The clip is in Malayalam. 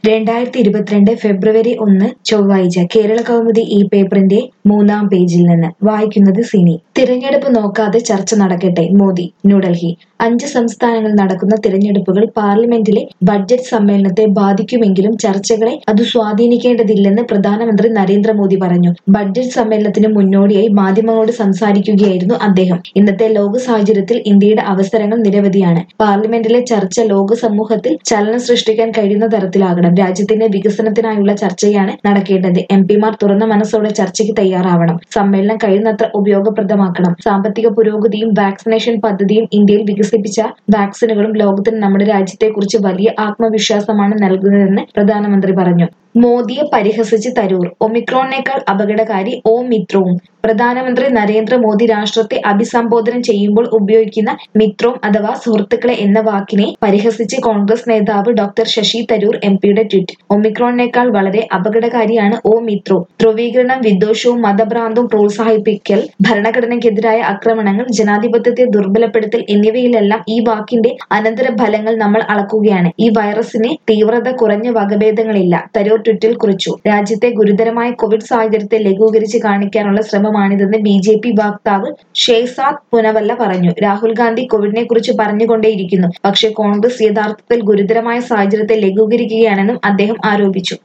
രണ്ടായിരത്തി ഇരുപത്തിരണ്ട് ഫെബ്രുവരി ഒന്ന് ചൊവ്വാഴ്ച കേരള കൗമുദി ഈ പേപ്പറിന്റെ മൂന്നാം പേജിൽ നിന്ന് വായിക്കുന്നത് സിനി തിരഞ്ഞെടുപ്പ് നോക്കാതെ ചർച്ച നടക്കട്ടെ മോദി ന്യൂഡൽഹി അഞ്ച് സംസ്ഥാനങ്ങളിൽ നടക്കുന്ന തിരഞ്ഞെടുപ്പുകൾ പാർലമെന്റിലെ ബഡ്ജറ്റ് സമ്മേളനത്തെ ബാധിക്കുമെങ്കിലും ചർച്ചകളെ അത് സ്വാധീനിക്കേണ്ടതില്ലെന്ന് പ്രധാനമന്ത്രി നരേന്ദ്രമോദി പറഞ്ഞു ബഡ്ജറ്റ് സമ്മേളനത്തിന് മുന്നോടിയായി മാധ്യമങ്ങളോട് സംസാരിക്കുകയായിരുന്നു അദ്ദേഹം ഇന്നത്തെ ലോക സാഹചര്യത്തിൽ ഇന്ത്യയുടെ അവസരങ്ങൾ നിരവധിയാണ് പാർലമെന്റിലെ ചർച്ച ലോക സമൂഹത്തിൽ ചലനം സൃഷ്ടിക്കാൻ കഴിയുന്ന തരത്തിലാകണം രാജ്യത്തിന്റെ വികസനത്തിനായുള്ള ചർച്ചയാണ് നടക്കേണ്ടത് എം പിമാർ തുറന്ന മനസ്സോടെ ചർച്ചയ്ക്ക് തയ്യാറാവണം സമ്മേളനം കഴിയുന്നത്ര ഉപയോഗപ്രദമാക്കണം സാമ്പത്തിക പുരോഗതിയും വാക്സിനേഷൻ പദ്ധതിയും ഇന്ത്യയിൽ വികസിപ്പിച്ച വാക്സിനുകളും ലോകത്തിന് നമ്മുടെ രാജ്യത്തെക്കുറിച്ച് വലിയ ആത്മവിശ്വാസമാണ് നൽകുന്നതെന്ന് പ്രധാനമന്ത്രി പറഞ്ഞു മോദിയെ പരിഹസിച്ച് തരൂർ ഒമിക്രോണിനേക്കാൾ അപകടകാരി ഓ മിത്രവും പ്രധാനമന്ത്രി നരേന്ദ്രമോദി രാഷ്ട്രത്തെ അഭിസംബോധന ചെയ്യുമ്പോൾ ഉപയോഗിക്കുന്ന മിത്രോം അഥവാ സുഹൃത്തുക്കളെ എന്ന വാക്കിനെ പരിഹസിച്ച് കോൺഗ്രസ് നേതാവ് ഡോക്ടർ ശശി തരൂർ എം പിയുടെ ട്വീറ്റ് ഒമിക്രോണിനേക്കാൾ വളരെ അപകടകാരിയാണ് ഓ മിത്രോ ധ്രുവീകരണം വിദ്വേഷവും മതഭ്രാന്തവും പ്രോത്സാഹിപ്പിക്കൽ ഭരണഘടനയ്ക്കെതിരായ ആക്രമണങ്ങൾ ജനാധിപത്യത്തെ ദുർബലപ്പെടുത്തൽ എന്നിവയിലെല്ലാം ഈ വാക്കിന്റെ അനന്തര ഫലങ്ങൾ നമ്മൾ അളക്കുകയാണ് ഈ വൈറസിന് തീവ്രത കുറഞ്ഞ വകഭേദങ്ങളില്ല തരൂർ ട്വിറ്റിൽ കുറിച്ചു രാജ്യത്തെ ഗുരുതരമായ കോവിഡ് സാഹചര്യത്തെ ലഘൂകരിച്ച് കാണിക്കാനുള്ള ശ്രമമാണിതെന്ന് ബി ജെ പി വക്താവ് ഷെയ്സാദ് പുനവല്ല പറഞ്ഞു രാഹുൽ ഗാന്ധി കോവിഡിനെ കുറിച്ച് പറഞ്ഞുകൊണ്ടേയിരിക്കുന്നു പക്ഷേ കോൺഗ്രസ് യഥാർത്ഥത്തിൽ ഗുരുതരമായ സാഹചര്യത്തെ ലഘൂകരിക്കുകയാണെന്നും അദ്ദേഹം ആരോപിച്ചു